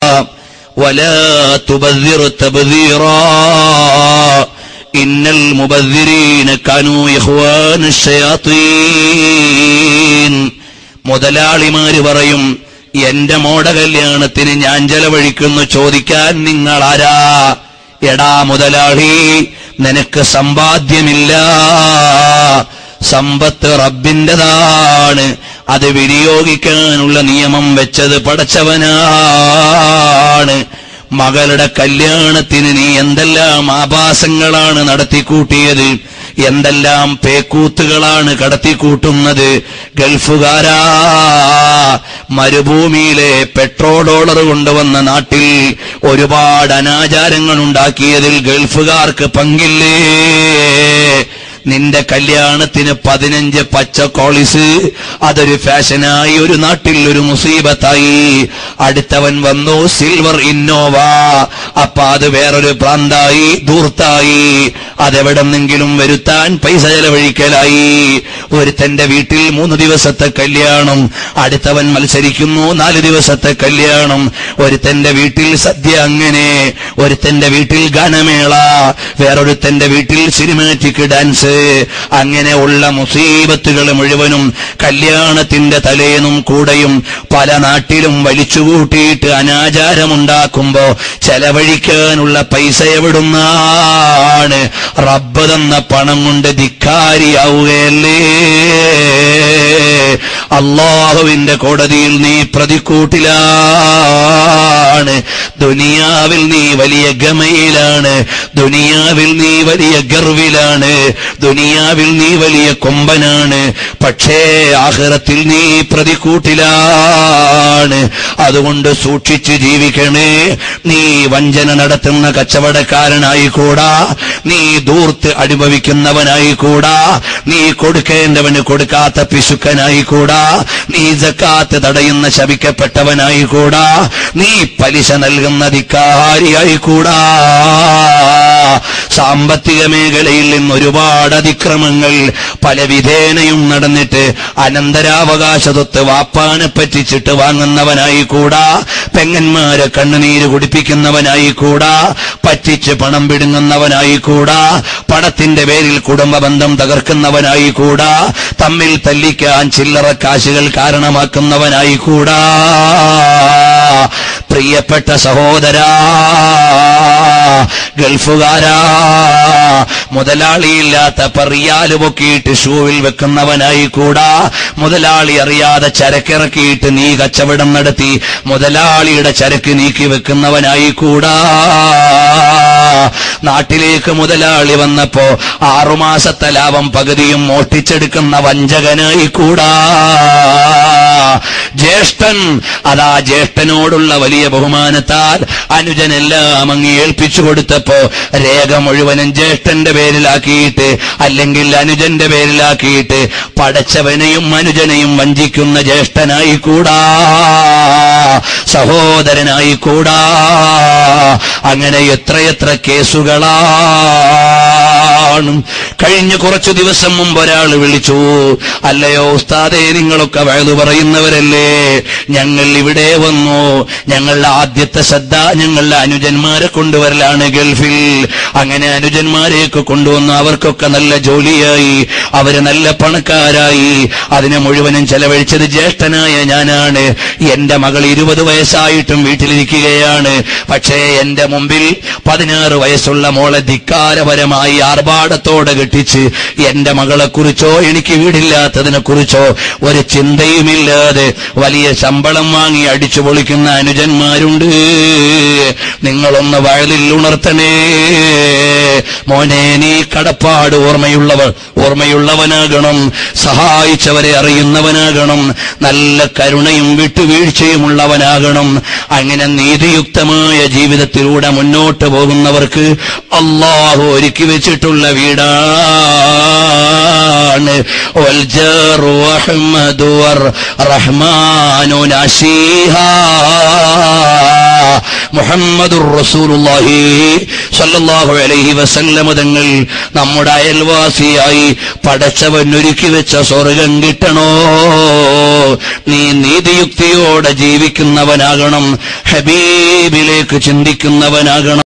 ولا تبذر تبذيرا إن المبذرين كانوا إخوان الشياطين മുതലാളിമാര് പറയും എന്റെ മോട കല്യാണത്തിന് ഞാൻ ചെലവഴിക്കുന്നു ചോദിക്കാൻ നിങ്ങൾ ആരാ എടാ മുതലാളി നിനക്ക് സമ്പാദ്യമില്ല സമ്പത്ത് റബ്ബിന്റെതാണ് അത് വിനിയോഗിക്കാനുള്ള നിയമം വെച്ചത് പടച്ചവനാണ് മകളുടെ കല്യാണത്തിന് നീ എന്തെല്ലാം ആഭാസങ്ങളാണ് നടത്തിക്കൂട്ടിയത് എന്തെല്ലാം പേക്കൂത്തുകളാണ് കടത്തിക്കൂട്ടുന്നത് ഗൾഫുകാരാ മരുഭൂമിയിലെ പെട്രോൾ ഡോളർ കൊണ്ടുവന്ന നാട്ടിൽ ഒരുപാട് അനാചാരങ്ങൾ ഉണ്ടാക്കിയതിൽ ഗൾഫുകാർക്ക് പങ്കില്ലേ നിന്റെ കല്യാണത്തിന് പതിനഞ്ച് പച്ച കോളിസ് അതൊരു ഫാഷനായി ഒരു നാട്ടിൽ ഒരു മുസീബത്തായി അടുത്തവൻ വന്നു സിൽവർ ഇന്നോവ അപ്പൊ അത് വേറൊരു പ്രാന്തായി ദൂർത്തായി അതെവിടെന്നെങ്കിലും വരുത്താൻ പൈസ ചെലവഴിക്കലായി ഒരുത്തന്റെ വീട്ടിൽ മൂന്ന് ദിവസത്തെ കല്യാണം അടുത്തവൻ മത്സരിക്കുന്നു നാല് ദിവസത്തെ കല്യാണം ഒരുത്തന്റെ വീട്ടിൽ സദ്യ അങ്ങനെ ഒരുത്തന്റെ വീട്ടിൽ ഗാനമേള വേറൊരുത്തന്റെ വീട്ടിൽ സിനിമാറ്റിക് ഡാൻസ് അങ്ങനെ ഉള്ള മുസീബത്തുകൾ മുഴുവനും കല്യാണത്തിന്റെ തലേന്നും കൂടെയും പല നാട്ടിലും വലിച്ചുകൂട്ടിയിട്ട് അനാചാരമുണ്ടാക്കുമ്പോ ചെലവഴിക്കാനുള്ള പൈസ എവിടുന്നാണ് റബ്ബ് തന്ന പണം കൊണ്ട് ധിക്കാരിയാവുകയല്ലേ അള്ളാഹുവിന്റെ കോടതിയിൽ നീ പ്രതിക്കൂട്ടിലാണ് ദുനിയാവിൽ നീ വലിയ ഗമയിലാണ് ദുനിയാവിൽ നീ വലിയ ഗർവിലാണ് ദുനിയാവിൽ നീ വലിയ കൊമ്പനാണ് പക്ഷേ ആഹ്റത്തിൽ നീ പ്രതിക്കൂട്ടിലാണ് അതുകൊണ്ട് സൂക്ഷിച്ച് ജീവിക്കണേ നീ വഞ്ചന നടത്തുന്ന കച്ചവടക്കാരനായിക്കൂടാ നീ ദൂർത്ത് അനുഭവിക്കുന്നവനായിക്കൂടാ നീ കൊടുക്കേണ്ടവന് കൊടുക്കാത്ത പിശുക്കനായിക്കൂടാ നീ ജക്കാത്ത് തടയുന്ന ശപിക്കപ്പെട്ടവനായിക്കൂടാ നീ പലിശ നൽകുന്ന ധിക്കാരിയായിക്കൂടാ സാമ്പത്തിക മേഖലയിൽ നിന്ന് ഒരുപാട് അതിക്രമങ്ങൾ പല വിധേനയും നടന്നിട്ട് അനന്തരാവകാശ സ്വത്ത് വാപ്പാനെ പറ്റിച്ചിട്ട് വാങ്ങുന്നവനായി കൂടാ പെങ്ങന്മാരെ കണ്ണുനീര് കുടിപ്പിക്കുന്നവനായി കൂടാ പറ്റിച്ച് പണം പിടുങ്ങുന്നവനായി കൂടാ പണത്തിന്റെ പേരിൽ കുടുംബ ബന്ധം തകർക്കുന്നവനായി കൂടാ തമ്മിൽ തല്ലിക്കാൻ ചില്ലറ കാശുകൾ കാരണമാക്കുന്നവനായി കൂടാ പ്രിയപ്പെട്ട സഹോദരാ ഗൾഫുകാരാ മുതലാളിയില്ലാത്ത റിയാല് പൊക്കിയിട്ട് ഷൂവിൽ വെക്കുന്നവനായി കൂടാ മുതലാളി അറിയാതെ ചരക്കിറക്കിയിട്ട് നീ കച്ചവടം നടത്തി മുതലാളിയുടെ ചരക്ക് നീക്കി വെക്കുന്നവനായി കൂടാ നാട്ടിലേക്ക് മുതലാളി വന്നപ്പോ ആറുമാസത്തെ ലാഭം പകുതിയും മോഷ്ടിച്ചെടുക്കുന്ന വഞ്ചകനായി കൂടാ ജ്യേഷ്ഠൻ അതാ ജ്യേഷ്ഠനോടുള്ള വലിയ ബഹുമാനത്താൽ അനുജനെല്ലാം അങ്ങ് ഏൽപ്പിച്ചു കൊടുത്തപ്പോ രേഖ മുഴുവനും ജ്യേഷ്ഠന്റെ പേരിലാക്കിയിട്ട് അല്ലെങ്കിൽ അനുജന്റെ പേരിലാക്കിയിട്ട് പടച്ചവനെയും അനുജനെയും വഞ്ചിക്കുന്ന ജ്യേഷ്ഠനായി കൂടാ സഹോദരനായി കൂടാ അങ്ങനെ എത്രയെത്ര കേസുകളാണ് കഴിഞ്ഞ കുറച്ചു ദിവസം മുമ്പ് ഒരാൾ വിളിച്ചു അല്ലയോ ഉസ്താദേ നിങ്ങളൊക്കെ വയത് പറയുന്നവരല്ലേ ഞങ്ങൾ ഇവിടെ വന്നു ഞങ്ങളുടെ ആദ്യത്തെ ശ്രദ്ധ ഞങ്ങളുടെ അനുജന്മാരെ കൊണ്ടുവരലാണ് ഗൾഫിൽ അങ്ങനെ അനുജന്മാരെയൊക്കെ കൊണ്ടുവന്നു അവർക്കൊക്കെ നല്ല ജോലിയായി അവര് നല്ല പണക്കാരായി അതിനെ മുഴുവനും ചെലവഴിച്ചത് ജ്യേഷ്ഠനായ ഞാനാണ് എന്റെ മകൾ ഇരുപത് വയസ്സായിട്ടും വീട്ടിലിരിക്കുകയാണ് പക്ഷേ എന്റെ മുമ്പിൽ പതിനാറ് വയസ്സുള്ള മോളെ ധിക്കാരപരമായി ആർഭാടത്തോടെ കെട്ടിച്ച് എന്റെ മകളെ കുറിച്ചോ എനിക്ക് വീടില്ലാത്തതിനെ കുറിച്ചോ ഒരു ചിന്തയുമില്ലാതെ വലിയ ശമ്പളം വാങ്ങി അടിച്ചു പൊളിക്കുന്ന അനുജന്മാരുണ്ട് നിങ്ങളൊന്ന് വയലിൽ ഉണർത്തണേ മോനെ നീ കടപ്പാട് ഓർമ്മയുള്ളവർ ഓർമ്മയുള്ളവനാകണം സഹായിച്ചവരെ അറിയുന്നവനാകണം നല്ല കരുണയും വിട്ടുവീഴ്ചയുമുള്ളവനാകണം അങ്ങനെ നീതിയുക്തമായ ജീവിതത്തിലൂടെ മുന്നോട്ട് പോകുന്നവർക്ക് അള്ളാഹു ഒരുക്കി വെച്ചിട്ടുള്ള വീടാണ് والجار أحمد والرحمن نشيها മുഹമ്മദുർ റസൂലുള്ളാഹി സല്ലല്ലാഹു അലൈഹി വസല്ലമ തങ്ങൾ നമ്മുടെ അയൽവാസിയായി പടച്ചവൻ ഒരുക്കി വെച്ച സ്വർഗം കിട്ടണോ നീ നീതിയുക്തിയോടെ ജീവിക്കുന്നവനാകണം ഹബീബിലേക്ക് ചിന്തിക്കുന്നവനാകണം